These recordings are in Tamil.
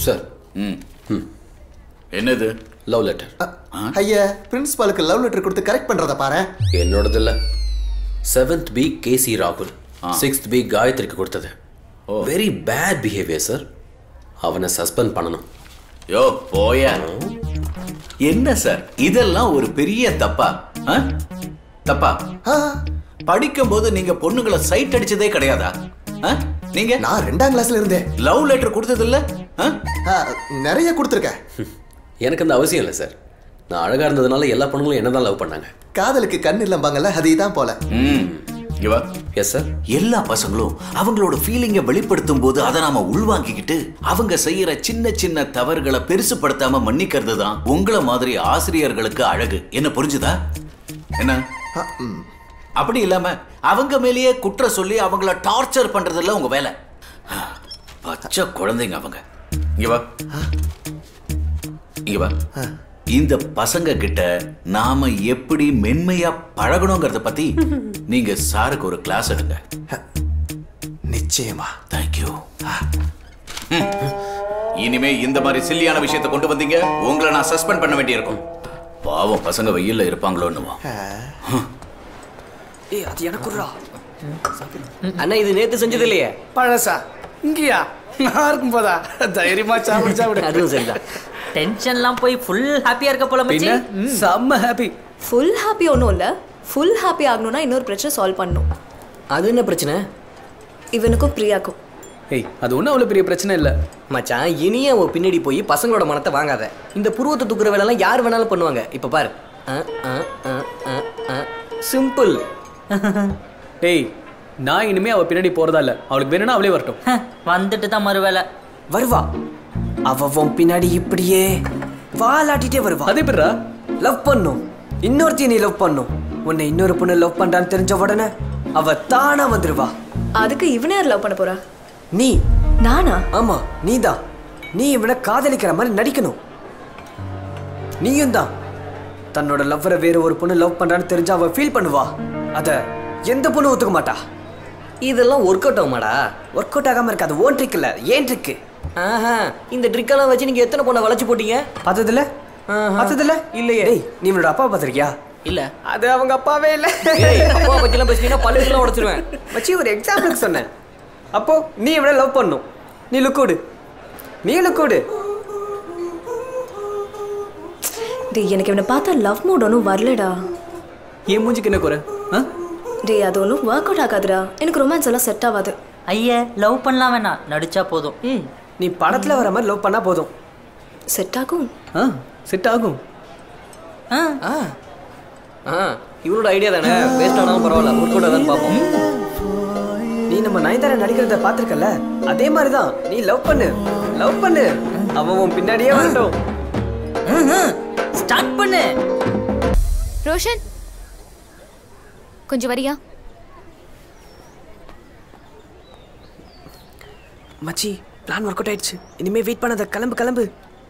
சார் ம் என்னது லவ் லெட்டர் ஐயா பிரின்சிபாலுக்கு லவ் லெட்டர் கொடுத்து கரெக்ட் பண்றத பாரு என்னோடது இல்ல செவன்த் பி கேசி ராகுல் சிக்ஸ்த் பி காயத்ரிக்கு கொடுத்தது வெரி பேட் பிஹேவியர் சார் அவனை சஸ்பெண்ட் பண்ணணும் யோ போயா என்ன சார் இதெல்லாம் ஒரு பெரிய தப்பா ஆ? தப்பா படிக்கும் போது நீங்க பொண்ணுங்களை சைட் அடிச்சதே கிடையாதா ஆ? நீங்க நான் ரெண்டாம் கிளாஸ்ல இருந்தேன் லவ் லெட்டர் கொடுத்தது இல்ல நிறைய கொடுத்துருக்கேன் எனக்கு அந்த அவசியம் இல்லை சார் நான் அழகா இருந்ததுனால எல்லா பொண்ணுங்களும் என்ன தான் லவ் பண்ணாங்க காதலுக்கு கண் இல்லம்பாங்கல்ல அது இதான் போல ம் இவா எஸ் சார் எல்லா பசங்களும் அவங்களோட ஃபீலிங்கை வெளிப்படுத்தும் போது அதை நாம உள்வாங்கிக்கிட்டு அவங்க செய்யற சின்ன சின்ன தவறுகளை பெருசுப்படுத்தாம மன்னிக்கிறது தான் உங்களை மாதிரி ஆசிரியர்களுக்கு அழகு என்ன புரிஞ்சுதா என்ன அப்படி இல்லாம அவங்க மேலேயே குற்றம் சொல்லி அவங்கள டார்ச்சர் பண்றதெல்லாம் உங்க வேலை பச்சை குழந்தைங்க அவங்க இங்க வா இங்க வா இந்த பசங்க கிட்ட நாம எப்படி மென்மையா பழகணுங்கிறத பத்தி நீங்க சாருக்கு ஒரு கிளாஸ் எடுங்க நிச்சயமா தேங்க்யூ இனிமே இந்த மாதிரி சில்லியான விஷயத்தை கொண்டு வந்தீங்க உங்களை நான் சஸ்பெண்ட் பண்ண வேண்டியிருக்கும் பாவம் பசங்க வெயில்ல இருப்பாங்களோன்னு ஏய் அது எனக்குறா அண்ணா இது நேத்து செஞ்சது இல்லையே பழசா இங்கயா நான் இருக்கும் போதா தைரியமா சாப்பிடு சாப்பிடு அதுவும் சரிதான் டென்ஷன்லாம் போய் ஃபுல் ஹாப்பியா இருக்க போல மச்சி பின்ன செம்ம ஹாப்பி ஃபுல் ஹாப்பி ஒன்றும் இல்லை ஃபுல் ஹாப்பி ஆகணும்னா இன்னொரு பிரச்சனை சால்வ் பண்ணணும் அது என்ன பிரச்சனை இவனுக்கும் பிரியாக்கும் ஏய் அது ஒன்றும் அவ்வளோ பெரிய பிரச்சனை இல்லை மச்சான் இனியே அவன் பின்னாடி போய் பசங்களோட மனத்தை வாங்காத இந்த புருவத்தை தூக்குற வேலைலாம் யார் வேணாலும் பண்ணுவாங்க இப்போ பாரு சிம்பிள் டேய் நான் இனிமே அவ பின்னாடி போறதா இல்ல அவளுக்கு வேணும்னா அவளே வரட்டும் வந்துட்டு தான் மறுவேலை வருவா அவ உன் பின்னாடி இப்படியே வாலாட்டிட்டே வருவா அதே பேரா லவ் பண்ணும் இன்னொருத்தைய நீ லவ் பண்ணும் உன்னை இன்னொரு பொண்ணு லவ் பண்றான்னு தெரிஞ்ச உடனே அவ தானா வந்துருவா அதுக்கு இவனே யார் லவ் பண்ண போறா நீ நானா ஆமா நீதான் நீ இவனை காதலிக்கிற மாதிரி நடிக்கணும் நீயும் தான் தன்னோட லவ்வரை வேற ஒரு பொண்ணு லவ் பண்றான்னு தெரிஞ்சா அவ ஃபீல் பண்ணுவா அத எந்த பொண்ணு ஒத்துக்க மாட்டா இதெல்லாம் ஒர்க் அவுட் ஆகுமாடா ஒர்க் அவுட் ஆகாம இருக்காது ஓன் ட்ரிக் இல்ல ஏன் ட்ரிக் ஆஹா இந்த ட்ரிக்கெல்லாம் வச்சு நீங்க எத்தனை பொண்ணை வளைச்சு போட்டீங்க பார்த்ததுல பார்த்ததுல இல்லையே டேய் நீ இவனோட அப்பா பார்த்திருக்கியா இல்ல அது அவங்க அப்பாவே இல்ல அப்பா பத்திலாம் பேசினீங்கன்னா பல்லுலாம் உடைச்சிருவேன் வச்சு ஒரு எக்ஸாம்பிளுக்கு சொன்னேன் அப்போ நீ இவனை லவ் பண்ணும் நீ லுக்கோடு நீ லுக்கோடு டேய் எனக்கு இவனை பார்த்தா லவ் மூட் ஒன்றும் வரலடா என் மூஞ்சிக்கு என்ன குறை ஆ? டேய் அது ஒன்றும் ஒர்க் அவுட் ஆகாதுடா எனக்கு ரொமான்ஸ் எல்லாம் செட் ஆகாது ஐயே லவ் பண்ணலாம் வேணாம் நடிச்சா போதும் ம் நீ படத்துல வர மாதிரி லவ் பண்ணா போதும் செட் ஆகும் ஆ செட் ஆகும் ஆ ஆ இவனோட ஐடியா தானே வேஸ்ட் ஆனாலும் பரவாயில்ல ஒர்க் அவுட் ஆகுதான்னு பார்ப்போம் நீ நம்ம நயன்தாரா நடிக்கிறத பார்த்திருக்கல அதே மாதிரி தான் நீ லவ் பண்ணு லவ் பண்ணு அவன் உன் பின்னாடியே வரட்டும் ஸ்டார்ட் பண்ணு ரோஷன் கொஞ்சம் வரியா மச்சி பிளான் ஒர்க் அவுட் ஆயிடுச்சு இனிமே வெயிட் பண்ணாத கிளம்பு கிளம்பு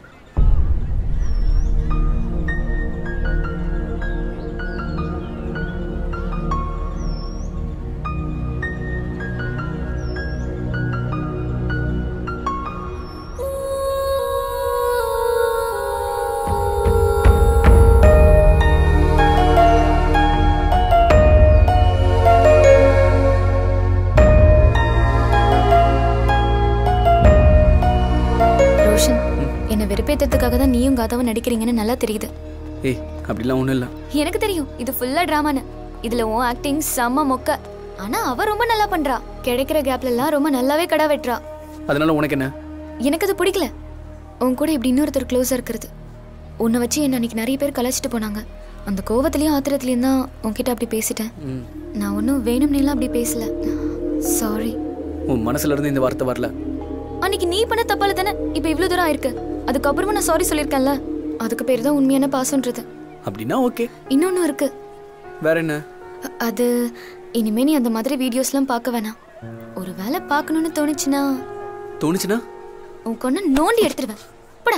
ரோஷன் என்னை வெறுப்பேத்துறதுக்காக தான் நீயும் காதாவும் நடிக்கிறீங்கன்னு நல்லா தெரியுது ஏய் அப்படிலாம் ஒன்றும் இல்லை எனக்கு தெரியும் இது ஃபுல்லா டிராமான்னு இதுல உன் ஆக்டிங் செம்ம மொக்க ஆனா அவ ரொம்ப நல்லா பண்றா கிடைக்கிற கேப்ல எல்லாம் ரொம்ப நல்லாவே கடா வெட்டுறா அதனால உனக்கு என்ன எனக்கு அது பிடிக்கல உன் கூட இப்படி இன்னொருத்தர் க்ளோஸா இருக்கிறது உன்னை வச்சு என்ன அன்னைக்கு நிறைய பேர் கலாச்சிட்டு போனாங்க அந்த கோவத்திலயும் ஆத்திரத்துலயும் தான் உன்கிட்ட அப்படி பேசிட்டேன் ம். நான் ஒன்றும் வேணும்னேலாம் அப்படி பேசல சாரி உன் மனசுல இருந்து இந்த வார்த்தை வரல அன்னைக்கு நீ பண்ண தப்பால தானே இப்போ இவ்வளோ தூரம் ஆயிருக்கு அதுக்கப்புறமா நான் சாரி சொல்லியிருக்கேன்ல அதுக்கு பேர் தான் உண்மையான பாசம்ன்றது அப்படின்னா ஓகே இன்னொன்று இருக்கு வேற என்ன அ- அது இனிமே நீ அந்த மாதிரி வீடியோஸ்லாம் பார்க்க வேணாம் ஒரு வேளை பார்க்கணும்னு தோணுச்சுன்னா தோணுச்சுன்னா உன் கொண்டு நோண்டி எடுத்துருவேன் போடா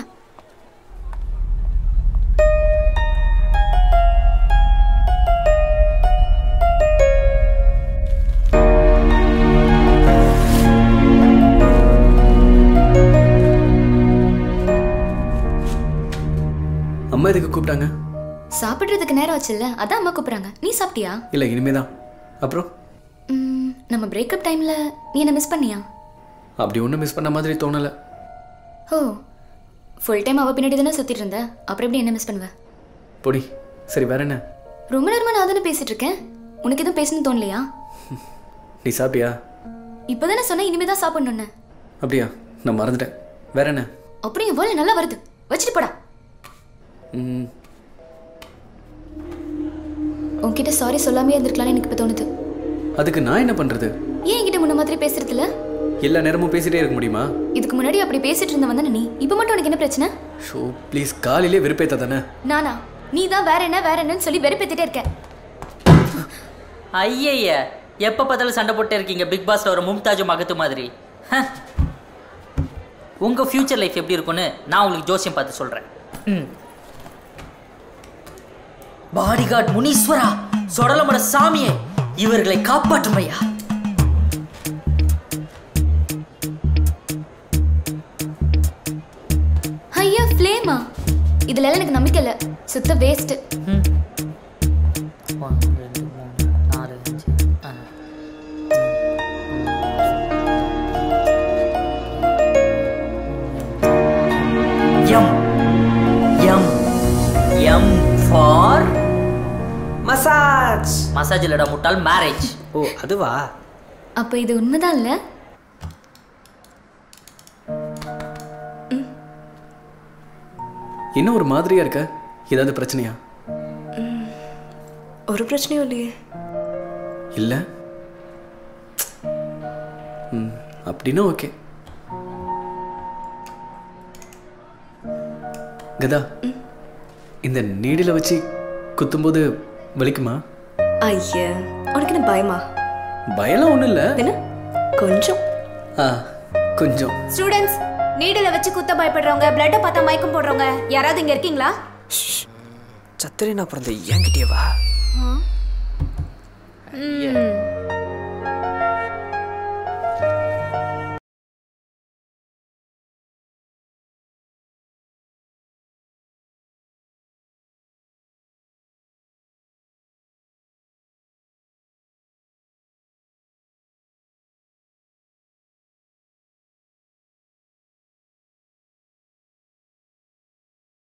அம்மா எதுக்கு கூப்பிட்டாங்க சாப்பிட்றதுக்கு நேரம் ஆச்சுல்ல அதான் அம்மா கூப்பிட்றாங்க நீ சாப்பிட்டியா இல்லை இனிமே தான் அப்புறம் ம், நம்ம பிரேக்கப் டைம்ல நீ என்ன மிஸ் பண்ணியா அப்படி ஒன்றும் மிஸ் பண்ண மாதிரி தோணலை ஓ ஃபுல் டைம் அவ பின்னாடி தானே சுத்திட்டு இருந்த அப்புறம் எப்படி என்ன மிஸ் பண்ணுவ பொடி சரி வேற என்ன ரொம்ப நேரமா நான் தானே பேசிட்டு இருக்கேன் உனக்கு எதுவும் பேசணும்னு தோணலையா நீ சாப்பிட்டியா இப்போதானே சொன்ன இனிமே தான் சாப்பிடணும்னு அப்படியா நான் மறந்துட்டேன் வேற என்ன அப்புறம் என் வேலை நல்லா வருது வச்சுட்டு போடா ம், உன்கிட்ட சாரி சொல்லாமே இருந்திருக்கலாம்னு எனக்கு இப்போ தோணுது அதுக்கு நான் என்ன பண்ணுறது ஏன் என்கிட்ட முன்ன மாதிரி பேசுறது இல்ல எல்லா நேரமும் பேசிட்டே இருக்க முடியுமா இதுக்கு முன்னாடி அப்படி பேசிட்டு இருந்தவன் தானே நீ இப்போ மட்டும் உனக்கு என்ன பிரச்சனை ஷோ ப்ளீஸ் காலையிலே வெறுப்பேத்த தானே நானா நீ தான் வேற என்ன வேற என்னன்னு சொல்லி வெறுப்பேத்திட்டே இருக்க ஐயய்ய எப்போ பார்த்தாலும் சண்டை போட்டே இருக்கீங்க பிக் பாஸ்ல ஒரு மும்தாஜ் மகத்து மாதிரி ஹ. உங்க ஃபியூச்சர் லைஃப் எப்படி இருக்கும்னு நான் உங்களுக்கு ஜோசியம் பார்த்து சொல்றேன் ம். பாடிகார்ட் முனீஸ்வரா சொடலமட சாமியே இவர்களை காப்பாற்றும் ஐயா ஐயா ஃப்ளேமா இதுல எல்லாம் எனக்கு நம்பிக்கை இல்ல சுத்த வேஸ்ட் ஒன்று ரெண்டு மூணு நாலு அஞ்சு ஆ. M M M for massage massage இல்லடா முட்டாள் மேரேஜ் ஓ அதுவா அப்ப இது உண்மைதான் இல்ல என்ன ஒரு மாதிரியா இருக்க ஏதாவது பிரச்சனையா ஒரு பிரச்சனையும் இல்லையே இல்லை ம் அப்படின்னா ஓகே கதா இந்த நீடில வச்சு குத்தும்போது வலிக்குமா ஐயா உனக்கு என்ன பயமா பயம்லாம் ஒன்றும் இல்லை என்ன கொஞ்சம் ஆ கொஞ்சம் ஸ்டூடெண்ட்ஸ் நீடில வச்சு குத்த பயப்படுறவங்க பிளட்டை பார்த்தா மயக்கம் போடுறவங்க யாராவது இங்க இருக்கீங்களா சத்திரி நான் பிறந்த என்கிட்டயே வா ம்,